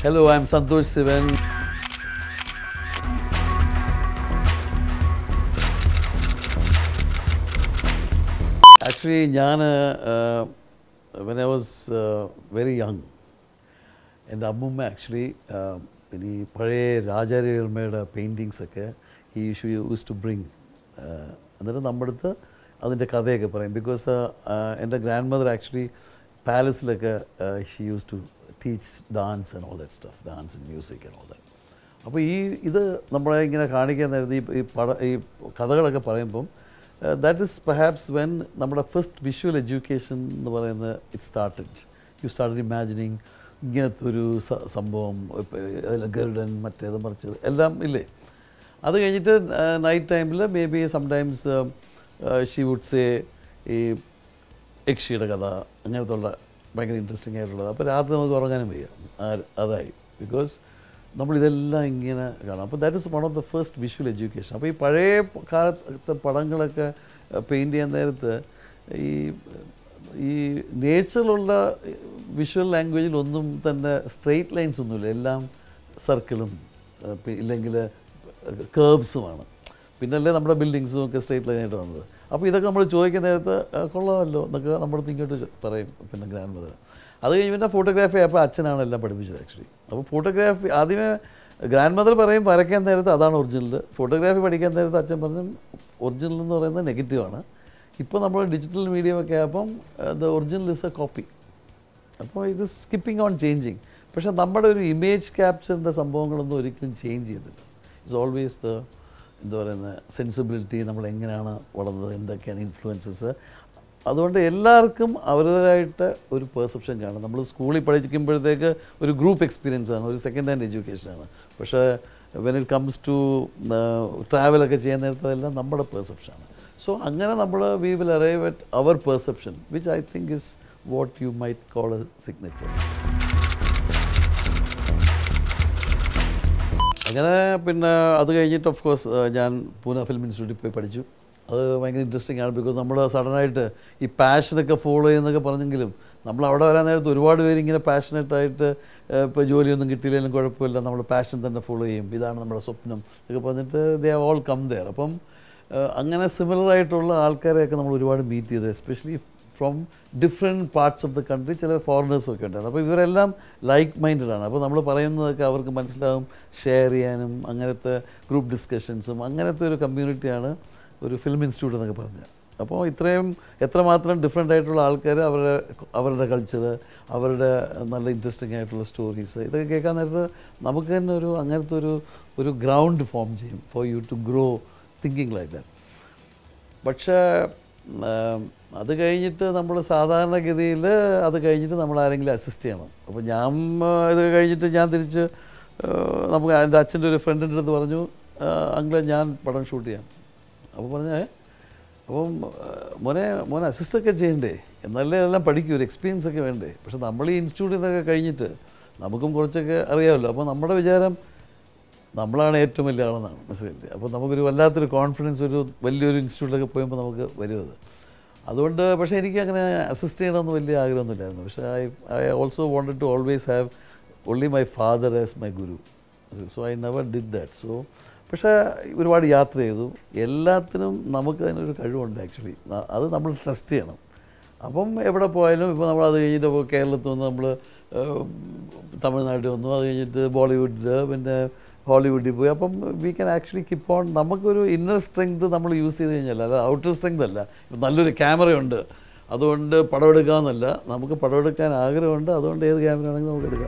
Hello, I'm Santosh Sivan. Actually, ഞാൻ when I was very young എൻ്റെ അമ്മുമ്മ actually പിന്നെ ഈ പഴയ രാജാരവർമ്മയുടെ പെയിൻറ്റിങ്സ് ഒക്കെ ഈ ഇഷ്യൂ യൂസ് ടു ബ്രിങ് എന്നിട്ട് നമ്മുടെ അടുത്ത് അതിൻ്റെ കഥയൊക്കെ പറയും ബിക്കോസ് എൻ്റെ ഗ്രാൻഡ് മദർ ആക്ച്വലി പാലസിലൊക്കെ she use to teach dance and all that stuff dance and music and all that അപ്പോൾ ഈ ഇത് നമ്മളെ ഇങ്ങനെ കാണിക്കാൻ നേരത്തെ ഈ ഈ പട ഈ കഥകളൊക്കെ പറയുമ്പം ദാറ്റ് ഇസ് പെർഹാപ്സ് വെൻ നമ്മുടെ ഫസ്റ്റ് വിഷ്വൽ എഡ്യൂക്കേഷൻ എന്ന് പറയുന്നത് it started you started imagining ഇങ്ങനത്തെ ഒരു സ- സംഭവം അതിൽ ഗരുഡൻ മറ്റേത് മറിച്ചത് എല്ലാം ഇല്ലേ അത് കഴിഞ്ഞിട്ട് നൈറ്റ് ടൈമിൽ maybe sometimes she would say ഈ യക്ഷിയുടെ കഥ അങ്ങനത്തെ ഉള്ള ഭയങ്കര ഇൻട്രസ്റ്റിംഗ് ആയിട്ടുള്ളത് അപ്പോൾ രാത്രി നമുക്ക് ഉറങ്ങാനും വയ്യ ആ- അതായി ബിക്കോസ് നമ്മളിതെല്ലാം ഇങ്ങനെ കാണാം അപ്പോൾ that is one of the first visual education അപ്പോൾ ഈ പഴയ കാലത്തെ പടങ്ങളൊക്കെ പെയിൻറ്റ് ചെയ്യാൻ നേരത്ത് ഈ ഈ നേച്ചറിലുള്ള വിഷ്വൽ ലാംഗ്വേജിൽ ഒന്നും തന്നെ സ്ട്രെയിറ്റ് ലൈൻസ് ഒന്നുമില്ല എല്ലാം സർക്കിളും ഇല്ലെങ്കിൽ കേർബ്സുമാണ് പിന്നല്ലേ നമ്മുടെ ബിൽഡിങ്സും ഒക്കെ സ്ട്രെയിറ്റ് ലൈനായിട്ട് വന്നത് അപ്പോൾ ഇതൊക്കെ നമ്മൾ ചോദിക്കുന്ന നേരത്ത് ആ, കൊള്ളാമല്ലോ എന്നൊക്കെ നമ്മുടെ അടുത്ത് ഇങ്ങോട്ട് ചോ- പറയും പിന്നെ ഗ്രാൻഡ് മദർ അത് കഴിഞ്ഞ് പിന്നെ ഫോട്ടോഗ്രാഫി ആയപ്പോൾ അച്ഛനാണ് എല്ലാം പഠിപ്പിച്ചത് ആക്ച്വലി അപ്പോൾ ഫോട്ടോഗ്രാഫി ആദ്യമേ ഗ്രാൻഡ് മദർ പറയും വരയ്ക്കാൻ നേരത്ത് അതാണ് ഒറിജിനൽ ഫോട്ടോഗ്രാഫി പഠിക്കാൻ നേരത്ത് അച്ഛൻ പറഞ്ഞു ഒറിജിനൽ എന്ന് പറയുന്നത് നെഗറ്റീവാണ് ഇപ്പോൾ നമ്മൾ ഡിജിറ്റൽ മീഡിയം ഒക്കെ ആയപ്പം the original is a copy അപ്പോൾ ഇത് സ്കിപ്പിംഗ് ഓൺ ചേഞ്ചിങ് പക്ഷേ നമ്മുടെ ഒരു ഇമേജ് ക്യാപ്ചറിൻ്റെ സംഭവങ്ങളൊന്നും ഒരിക്കലും ചേഞ്ച് ചെയ്യുന്നില്ല ഇറ്റ്സ് ഓൾവേസ് ദ എന്താ പറയുന്നത് സെൻസിബിലിറ്റി നമ്മൾ എങ്ങനെയാണ് വളർന്നത് എന്തൊക്കെയാണ് ഇൻഫ്ലുവൻസസ് അതുകൊണ്ട് എല്ലാവർക്കും അവരുടേതായിട്ട് ഒരു പെർസെപ്ഷൻ കാണും നമ്മൾ സ്കൂളിൽ പഠിക്കുമ്പോഴത്തേക്ക് ഒരു ഗ്രൂപ്പ് എക്സ്പീരിയൻസ് ആണ് ഒരു സെക്കൻഡ് ഹാൻഡ് എഡ്യൂക്കേഷനാണ് പക്ഷേ വെൻ ഇറ്റ് കംസ് ടു ട്രാവലൊക്കെ ചെയ്യാൻ നേരത്തതെല്ലാം നമ്മുടെ പെർസെപ്ഷനാണ് സോ അങ്ങനെ നമ്മൾ we will arrive at our perception which I think is what you might call a signature അങ്ങനെ പിന്നെ അത് കഴിഞ്ഞിട്ട് ഓഫ് കോഴ്സ് ഞാൻ പൂന ഫിലിം ഇൻസ്റ്റിറ്റ്യൂട്ടിൽ പോയി പഠിച്ചു അത് ഭയങ്കര ഇൻട്രസ്റ്റിംഗ് ആണ് ബിക്കോസ് നമ്മൾ സഡനായിട്ട് ഈ പാഷനൊക്കെ ഫോളോ ചെയ്യുന്നൊക്കെ പറഞ്ഞെങ്കിലും നമ്മൾ അവിടെ വരാൻ നേരത്ത് ഒരുപാട് പേര് ഇങ്ങനെ പാഷനറ്റായിട്ട് ഇപ്പോൾ ജോലിയൊന്നും കിട്ടിയില്ലെങ്കിലും കുഴപ്പമില്ല നമ്മൾ പാഷൻ തന്നെ ഫോളോ ചെയ്യും ഇതാണ് നമ്മുടെ സ്വപ്നം എന്നൊക്കെ പറഞ്ഞിട്ട് they are all come there അപ്പം ഏഹ്, അങ്ങനെ സിമിലർ ആയിട്ടുള്ള ആൾക്കാരെയൊക്കെ നമ്മൾ ഒരുപാട് മീറ്റ് ചെയ്തു especially from different parts of the country ചില ഫോറിനേഴ്സും ഒക്കെ ഉണ്ടായിരുന്നു അപ്പോൾ ഇവരെല്ലാം ലൈക്ക് മൈൻഡഡ് ആണ് അപ്പോൾ നമ്മൾ പറയുന്നതൊക്കെ അവർക്ക് മനസ്സിലാവും ഷെയർ ചെയ്യാനും അങ്ങനത്തെ ഗ്രൂപ്പ് ഡിസ്കഷൻസും അങ്ങനത്തെ ഒരു കമ്മ്യൂണിറ്റിയാണ് ഒരു ഫിലിം ഇൻസ്റ്റിറ്റ്യൂട്ട് എന്നൊക്കെ പറഞ്ഞത് അപ്പോൾ ഇത്രയും എത്രമാത്രം ഡിഫറെൻ്റ് ആയിട്ടുള്ള ആൾക്കാർ അവരുടെ അവരുടെ കൾച്ചർ അവരുടെ നല്ല ഇൻട്രസ്റ്റിംഗ് ആയിട്ടുള്ള സ്റ്റോറീസ് ഇതൊക്കെ കേൾക്കാൻ നേരത്ത് നമുക്ക് തന്നെ ഒരു അങ്ങനത്തെ ഒരു ഒരു ഗ്രൗണ്ട് ഫോം ചെയ്യും for you to grow thinking like that പക്ഷേ ഉം, അത് കഴിഞ്ഞിട്ട് നമ്മൾ സാധാരണഗതിയിൽ അത് കഴിഞ്ഞിട്ട് നമ്മൾ ആരെങ്കിലും അസിസ്റ്റ് ചെയ്യണം അപ്പോൾ ഞാൻ ആ, ഇത് കഴിഞ്ഞിട്ട് ഞാൻ തിരിച്ച് ആ, നമുക്ക് എൻ്റെ അച്ഛൻ്റെ ഒരു ഫ്രണ്ടിൻ്റെ അടുത്ത് പറഞ്ഞു അങ്കിളെ ഞാൻ പടം ഷൂട്ട് ചെയ്യാം അപ്പോൾ പറഞ്ഞേ അപ്പം ആ, മോനെ മോനെ അസിസ്റ്റൊക്കെ ചെയ്യണ്ടേ എന്നാലേ എല്ലാം പഠിക്കൂ ഒരു എക്സ്പീരിയൻസ് ഒക്കെ വേണ്ടേ പക്ഷെ നമ്മൾ ഈ ഇൻസ്റ്റിറ്റ്യൂട്ടിൽ നിന്നൊക്കെ കഴിഞ്ഞിട്ട് നമുക്കും കുറച്ചൊക്കെ അറിയാമല്ലോ അപ്പോൾ നമ്മുടെ വിചാരം നമ്മളാണ് ഏറ്റവും വലിയ ആളെന്നാണ് മനസ്സിലായില്ലേ അപ്പോൾ നമുക്കൊരു വല്ലാത്തൊരു കോൺഫിഡൻസ് ഒരു വലിയൊരു ഇൻസ്റ്റിറ്റ്യൂട്ടിലൊക്കെ പോയപ്പോൾ നമുക്ക് വരും അത് അതുകൊണ്ട് പക്ഷേ എനിക്ക് അങ്ങനെ അസിസ്റ്റ് ചെയ്യണമെന്ന് വലിയ ആഗ്രഹമൊന്നുമില്ലായിരുന്നു പക്ഷേ I I also wanted to always have only my father as my guru so I never did that so പക്ഷേ ഒരുപാട് യാത്ര ചെയ്തു എല്ലാത്തിനും നമുക്ക് അതിനൊരു കഴിവുണ്ട് ആക്ച്വലി അത് നമ്മൾ ട്രസ്റ്റ് ചെയ്യണം അപ്പം എവിടെ പോയാലും ഇപ്പോൾ നമ്മൾ അത് കഴിഞ്ഞിട്ട് ഇപ്പോൾ കേരളത്തിൽ നിന്ന് നമ്മൾ തമിഴ്നാട്ടിൽ വന്നു അത് കഴിഞ്ഞിട്ട് ബോളിവുഡിൽ പിന്നെ ഹോളിവുഡിൽ പോയി അപ്പം we can actually keep on നമുക്കൊരു ഇന്നർ സ്ട്രെങ്ത് നമ്മൾ യൂസ് ചെയ്ത് കഴിഞ്ഞാൽ അല്ല ഔട്ടർ സ്ട്രെങ്ത് അല്ല ഇപ്പം നല്ലൊരു ക്യാമറയുണ്ട് അതുകൊണ്ട് പടം എടുക്കാമെന്നല്ല നമുക്ക് പടം എടുക്കാൻ ആഗ്രഹമുണ്ട് അതുകൊണ്ട് ഏത് ക്യാമറ ആണെങ്കിലും നമുക്ക് എടുക്കാം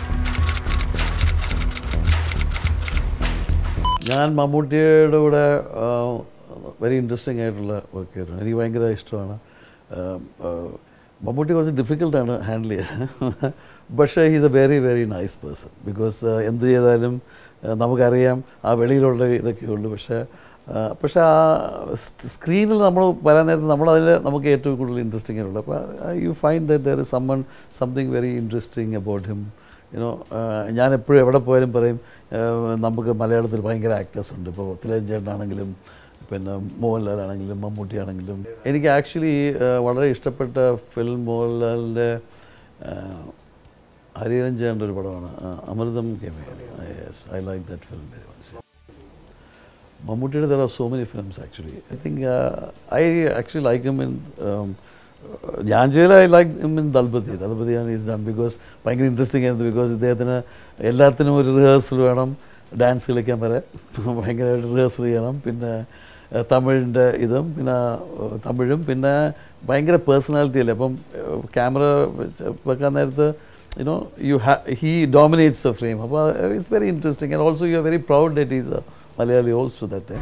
ഞാൻ മമ്മൂട്ടിയുടെ കൂടെ വെരി ഇൻട്രസ്റ്റിംഗ് ആയിട്ടുള്ള വർക്ക് ചെയ്തിട്ടുണ്ട് എനിക്ക് ഭയങ്കര ഇഷ്ടമാണ് ആ, ആ, മമ്മൂട്ടി കുറച്ച് ഡിഫിക്കൽട്ടാണ് ഹാൻഡിൽ ചെയ്യാൻ പക്ഷേ he's a very very nice person because എന്ത് ചെയ്താലും ആ, നമുക്കറിയാം ആ വെളിയിലുള്ള ഇതൊക്കെ ഉള്ളൂ പക്ഷേ ആ, പക്ഷേ ആ സ്ക്രീനിൽ നമ്മൾ വരാൻ നേരത്ത് നമ്മളതിൽ നമുക്ക് ഏറ്റവും കൂടുതൽ ഇൻട്രസ്റ്റിംഗ് ആയിട്ടുള്ളത് അപ്പോൾ you find that there is summon something very interesting about him you know ഞാൻ എപ്പോഴും എവിടെ പോയാലും പറയും ആ, നമുക്ക് മലയാളത്തിൽ ഭയങ്കര ആക്ടേഴ്സ് ഉണ്ട് ഇപ്പോൾ തിലഞ്ചേട്ടനാണെങ്കിലും പിന്നെ മോഹൻലാൽ ആണെങ്കിലും മമ്മൂട്ടി ആണെങ്കിലും എനിക്ക് ആക്ച്വലി വളരെ ഇഷ്ടപ്പെട്ട ഫിലിം മോഹൻലാലിൻ്റെ ഹരിഹരൻ ചെയ്യേണ്ട ഒരു പടമാണ് ആ, അമൃതം കെമി yes I like that film very much മമ്മൂട്ടിയുടെ there are so many films actually I think I actually like him in ഞാൻ ചെയ്ത I like him in Thalapathi ദൾപതിയാണ് ഈസ് ഡൺ ബിക്കോസ് ഭയങ്കര ഇൻട്രസ്റ്റിംഗ് ആയിരുന്നു ബിക്കോസ് ഇദ്ദേഹത്തിന് എല്ലാത്തിനും ഒരു റിഹേഴ്സൽ വേണം ഡാൻസ് കളിക്കാൻ വരെ ഭയങ്കരമായിട്ട് റിഹേഴ്സൽ ചെയ്യണം പിന്നെ ഏഹ്, തമിഴിൻ്റെ ഇതും പിന്നെ ഏഹ്, തമിഴും പിന്നെ ഭയങ്കര പേഴ്സണാലിറ്റി അല്ലേ അപ്പം ക്യാമറ വെക്കാൻ നേരത്ത് you know you ah he dominates a frame അപ്പോൾ it's very interesting and also you are very proud that is a Malayali also that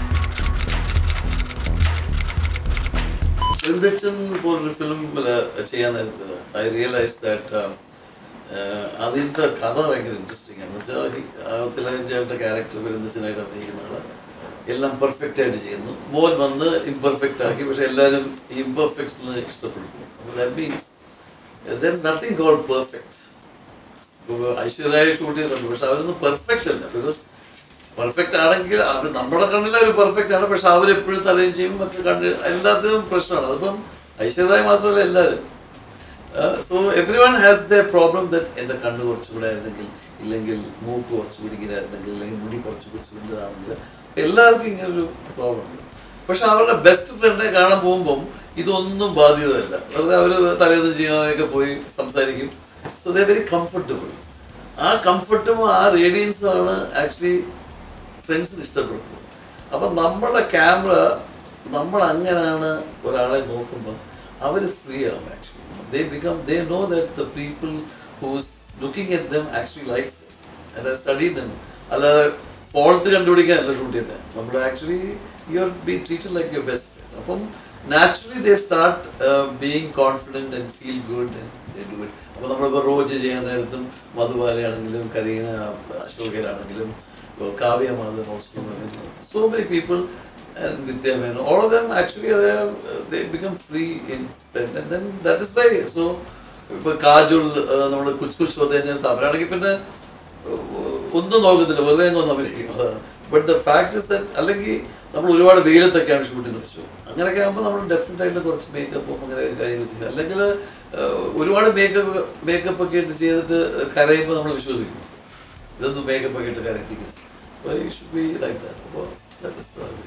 വൃന്ദച്ചൻ പോലൊരു ഫിലിം ചെയ്യാൻ നേരത്ത് ഐ റിയലൈസ് ദാറ്റ് അതിൻ്റെ കഥ ഭയങ്കര ഇൻട്രസ്റ്റിംഗ് ആണ് വെച്ചാൽ തിലകഞ്ചേട്ട ക്യാരക്ടർ വൃന്ദച്ചനായിട്ട് അഭിനയിക്കുന്ന ആള് എല്ലാം പെർഫെക്റ്റ് ആയിട്ട് ചെയ്യുന്നു മോൻ വന്ന് ഇംപെർഫെക്റ്റ് ആക്കി പക്ഷെ എല്ലാവരും ഇംപെർഫെക്ഷന് ഇഷ്ടപ്പെടുന്നു അപ്പോൾ that means there is nothing called perfect Aishwarya shoot ചെയ്തിട്ടുണ്ട് പക്ഷെ അവരൊന്നും പെർഫെക്റ്റ് അല്ല ബിക്കോസ് പെർഫെക്റ്റ് ആണെങ്കിൽ അവർ നമ്മുടെ കണ്ണിൽ അവർ പെർഫെക്റ്റ് ആണ് പക്ഷെ അവരെപ്പോഴും തലയും ചെയ്യും മറ്റു കണ്ണിൽ എല്ലാത്തിനും പ്രശ്നമാണ് അതിപ്പം ഐശ്വര്യ മാത്രമല്ല എല്ലാവരും so everyone has the problem that എൻ്റെ കണ്ണ് കുറച്ചുകൂടെ ആയിരുന്നെങ്കിൽ ഇല്ലെങ്കിൽ മൂക്ക് കുറച്ച് പിടിക്കലായിരുന്നെങ്കിൽ അല്ലെങ്കിൽ മുടി കുറച്ച് കുറച്ച് വലുതാണെങ്കിൽ എല്ലാവർക്കും ഇങ്ങനൊരു പ്രോബ്ലം ഉണ്ട് പക്ഷെ അവരുടെ ബെസ്റ്റ് ഫ്രണ്ടിനെ കാണാൻ പോകുമ്പം ഇതൊന്നും ബാധ്യതയല്ല വെറുതെ അവർ തലേന്ന് ചെയ്യാനൊക്കെ പോയി സംസാരിക്കും സോ ദ വെരി കംഫർട്ടബിൾ ആ കംഫർട്ടും ആ റേഡിയൻസും ആണ് ആക്ച്വലി ഫ്രണ്ട്സിന് ഇഷ്ടപ്പെടുന്നത് അപ്പം നമ്മുടെ ക്യാമറ നമ്മൾ അങ്ങനെയാണ് ഒരാളെ നോക്കുമ്പോൾ അവർ ഫ്രീ ആവും actually they become they know that the people who's looking at them actually likes them study them അല്ലാതെ ഫോൾട്ട് കണ്ടുപിടിക്കാനല്ല ഷൂട്ട് ചെയ്തത് നമ്മൾ actually you are be treated like your best friend അപ്പം naturally they start being confident and feel good and do it അപ്പോൾ നമ്മളിപ്പോൾ റോജ് ചെയ്യാൻ നേരത്തും മധുബാലയാണെങ്കിലും കരീന അശോകരാണെങ്കിലും Kavya Madhavan also so many people and Nitya Menon, all of them actually they, are, they become free in and then that is why so ഇപ്പോൾ കാജുൾ നമ്മൾ കുച്ച് കുച്ച് വന്നു കഴിഞ്ഞാൽ അവരാണെങ്കിൽ പിന്നെ ഏഹ്, ഒന്നും നോക്കത്തില്ല വെറുതെ അങ്ങ് ഒന്ന് അഭിനയിക്കും അതാണ് but the fact is that അല്ലെങ്കിൽ നമ്മൾ ഒരുപാട് വെയിലത്തൊക്കെയാണ് ഷൂട്ട് ചെയ്ത് വെച്ചു അങ്ങനെയൊക്കെ ആകുമ്പോൾ നമ്മൾ ഡെഫിനറ്റ് ആയിട്ട് കുറച്ച് മേക്കപ്പും അങ്ങനെ കാര്യങ്ങൾ ചെയ്യുക അല്ലെങ്കിൽ ഏഹ്, ഒരുപാട് മേക്കപ്പ് മേക്കപ്പ് ഒക്കെ ഇട്ട് ചെയ്തിട്ട് കരയുമ്പോൾ നമ്മൾ വിശ്വസിക്കും ഇതൊന്നും മേക്കപ്പ് ഒക്കെ ഇട്ട് കരയിപ്പിക്കുന്നു അപ്പോൾ you should be like that അപ്പോൾ ദാറ്റ് ഇസ് ദ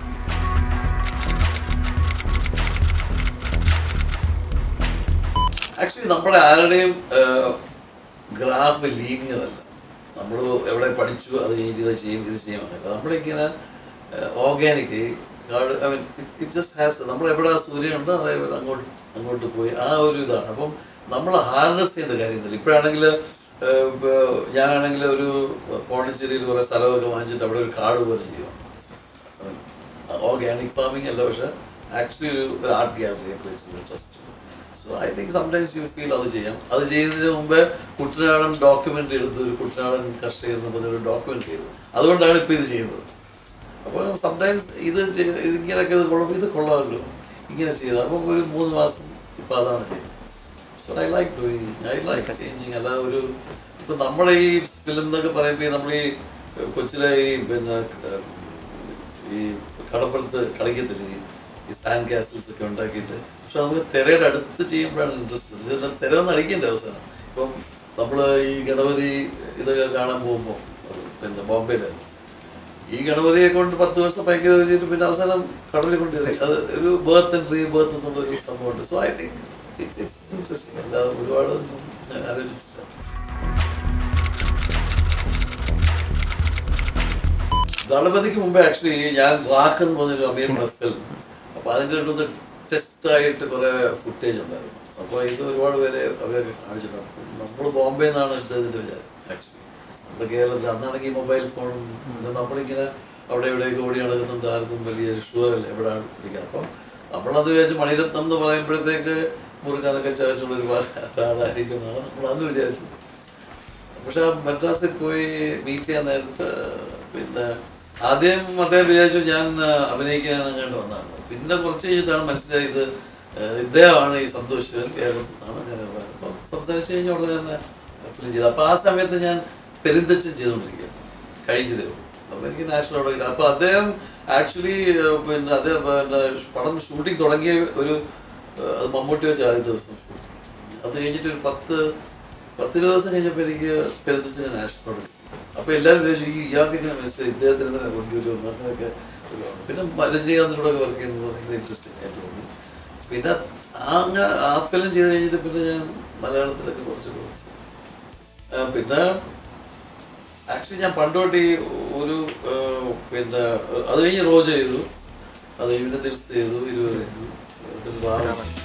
ആക്ച്വലി നമ്മുടെ ആരുടെയും ഗ്രാഫ് ലീനിയർ അല്ല നമ്മൾ എവിടെ പഠിച്ചു അത് കഴിഞ്ഞ് ഇത് ചെയ്യും ഇത് ചെയ്യും അങ്ങനെ നമ്മളിങ്ങനെ organic I mean it just has നമ്മൾ എവിടെ സൂര്യനുണ്ടോ അതേപോലെ അങ്ങോട്ട് അങ്ങോട്ട് പോയി ആ ഒരു ഇതാണ് അപ്പം നമ്മൾ ഹാർനസ് ചെയ്യേണ്ട കാര്യമൊന്നുമില്ല ഇപ്പോഴാണെങ്കിൽ ഞാനാണെങ്കിൽ ഒരു പോണ്ടിച്ചേരിയിൽ കുറേ സ്ഥലമൊക്കെ വാങ്ങിച്ചിട്ട് അവിടെ ഒരു കാട് പോലെ ചെയ്യുവാണ് ഓർഗാനിക് ഫാമിംഗ് അല്ല പക്ഷെ ആക്ച്വലി ഒരു ഒരു ആർട്ട് ഗ്യാലറിയെ കുറിച്ചുള്ള trust so I think sometimes you feel അത് ചെയ്യാം അത് ചെയ്യുന്നതിന് മുമ്പേ കുട്ടനാടൻ ഡോക്യുമെൻ്ററി എടുത്ത് ഒരു കുട്ടനാടൻ കർഷകർ എന്ന് പറഞ്ഞ ഒരു ഡോക്യുമെൻ്ററി ചെയ്തു അതുകൊണ്ടാണ് ഇപ്പോൾ ഇത് ചെയ്യുന്നത് അപ്പോൾ സംടൈംസ് ഇത് ചെയ്യ- ഇത് ഇങ്ങനെയൊക്കെ ഇത് കൊള്ളും ഇത് കൊള്ളാമല്ലോ ഇങ്ങനെ ചെയ്തു അപ്പം ഒരു മൂന്ന് മാസം ഇപ്പോൾ അതാണ് ചെയ്യുന്നത് so I like doing I like changing അല്ലാതെ ഒരു ഇപ്പം നമ്മുടെ ഈ ഫിലിം എന്നൊക്കെ പറയുമ്പോൾ നമ്മൾ ഈ കൊച്ചിലെ ഈ പിന്നെ ഏഹ്, ഈ കടപ്പുറത്ത് കളിക്കത്തില്ല ഈ- ഈ സാൻഡ് കാസിൽസ് ഒക്കെ ഉണ്ടാക്കിയിട്ട് പക്ഷെ നമുക്ക് തിരയുടെ അടുത്ത് ചെയ്യുമ്പോഴാണ് ഇൻട്രസ്റ്റ് ഇത് തിരയൊന്നും അടിക്കേണ്ട അവസാനം ഇപ്പം നമ്മൾ ഈ ഗണപതി ഇതൊക്കെ കാണാൻ പോകുമ്പോൾ പിന്നെ ബോംബെയിൽ ഈ ഗണപതിയെ കൊണ്ട് പത്ത് ദിവസം ഭയങ്കര ചെയ്തിട്ട് പിന്നെ അവസാനം കടലിൽ കൊണ്ട് ഇറങ്ങി. അത് ഒരു ബേർത്ത് ആൻഡ് റീ ബേർത്ത് എന്നുള്ള ഒരു സംഭവമുണ്ട് so I think it it's interesting അല്ലാതെ ഒരുപാട് ഒന്നും ഞാൻ ആലോചിച്ചിട്ടില്ല ദളപതിക്ക് മുമ്പേ ആക്ച്വലി ഞാൻ റാക്ക് എന്ന് പറഞ്ഞൊരു അമീറിന്റെ ഫിലിം അപ്പോൾ അതിൻ്റെ അടുത്ത് ടെസ്റ്റ് ആയിട്ട് കുറേ ഫുട്ടേജ് ഉണ്ടായിരുന്നു അപ്പോൾ ഇത് ഒരുപാട് പേരെ അവരൊക്കെ കാണിച്ചിട്ടുണ്ട് നമ്മൾ ബോംബെ നിന്നാണ് ഇദ്ദേഹത്തിൻ്റെ വിചാരം ആക്ച്വലി നമ്മുടെ കേരളത്തിൽ അന്നാണെങ്കിൽ മൊബൈൽ ഫോണും പിന്നെ നമ്മളിങ്ങനെ അവിടെ ഇവിടെയൊക്കെ ഓടി നടക്കുന്നുണ്ട് ആർക്കും വലിയ ഷുവറല്ല എവിടെയാണ് പിടിക്കുക അപ്പം നമ്മളത് വിചാരിച്ച് മണിരത്നം എന്ന് പറയുമ്പോഴത്തേക്ക് മുറുക്കാനൊക്കെ ചതച്ചുള്ള ഒരു ഒരാളായിരിക്കും എന്നാണ് നമ്മൾ അന്ന് വിചാരിച്ചത് പക്ഷെ ആ മദ്രാസിൽ പോയി മീറ്റ് ചെയ്യാൻ നേരത്ത് പിന്നെ ആദ്യം അദ്ദേഹം വിചാരിച്ചു ഞാൻ ആ, അഭിനയിക്കാനാണ് അങ്ങോട്ട് വന്നതാണ് പിന്നെ കുറച്ച് കഴിഞ്ഞിട്ടാണ് മനസ്സിലായത് ആ, ഇദ്ദേഹമാണ് ഈ സന്തോഷ് ശിവൻ കേരളത്തിൽ നിന്നാണ് അങ്ങനെ ഉള്ളത്. അപ്പം സംസാരിച്ച് കഴിഞ്ഞ ഉടനെ തന്നെ ഫിലിം ചെയ്തു അപ്പോൾ ആ സമയത്ത് ഞാൻ പെരുന്തച്ചൻ ചെയ്തുകൊണ്ടിരിക്കുകയാണ് കഴിഞ്ഞതേ ഉള്ളൂ അപ്പോൾ എനിക്ക് നാഷണൽ അവാർഡ് കിട്ടി അപ്പോൾ അദ്ദേഹം ആക്ച്വലി പിന്നെ അദ്ദേഹം പിന്നെ പടം ഷൂട്ടിംഗ് തുടങ്ങിയ ഒരു ആ, അത് മമ്മൂട്ടി വെച്ച് ആദ്യ ദിവസം ഷൂട്ടിംഗ് അത് കഴിഞ്ഞിട്ട് ഒരു പത്ത് പത്ത് ദിവസം കഴിഞ്ഞപ്പോൾ എനിക്ക് പെരുന്തച്ഛന് നാഷണൽ അപ്പോൾ എല്ലാവരും വിചാരിച്ചു ഈ ഇയാൾക്ക് ഇങ്ങനെ മനസ്സിലായി ഇദ്ദേഹത്തിന് തന്നെ കൊണ്ടുവരുമെന്ന് അങ്ങനെയൊക്കെ ഒരു- പിന്നെ രജനീകാന്തിനോടൊക്കെ വർക്ക് ചെയ്യുന്നത് ഭയങ്കര ഇൻട്രസ്റ്റിംഗ് ആയിട്ട് തോന്നി പിന്നെ ആ അങ്ങനെ ആ ഫിലിം ചെയ്ത് കഴിഞ്ഞിട്ട് പിന്നെ ഞാൻ മലയാളത്തിലൊക്കെ കുറച്ച് കുറച്ച് ആ, പിന്നെ ആക്ച്വലി ഞാൻ പണ്ടോട്ട് ഈ ഒരു ആ, പിന്നെ അത് കഴിഞ്ഞ് റോജ ചെയ്തു അത് കഴിഞ്ഞ് പിന്നെ ദിൽസ് ചെയ്തു ഇരുപത് ചെയ്തു പിന്നെ റാം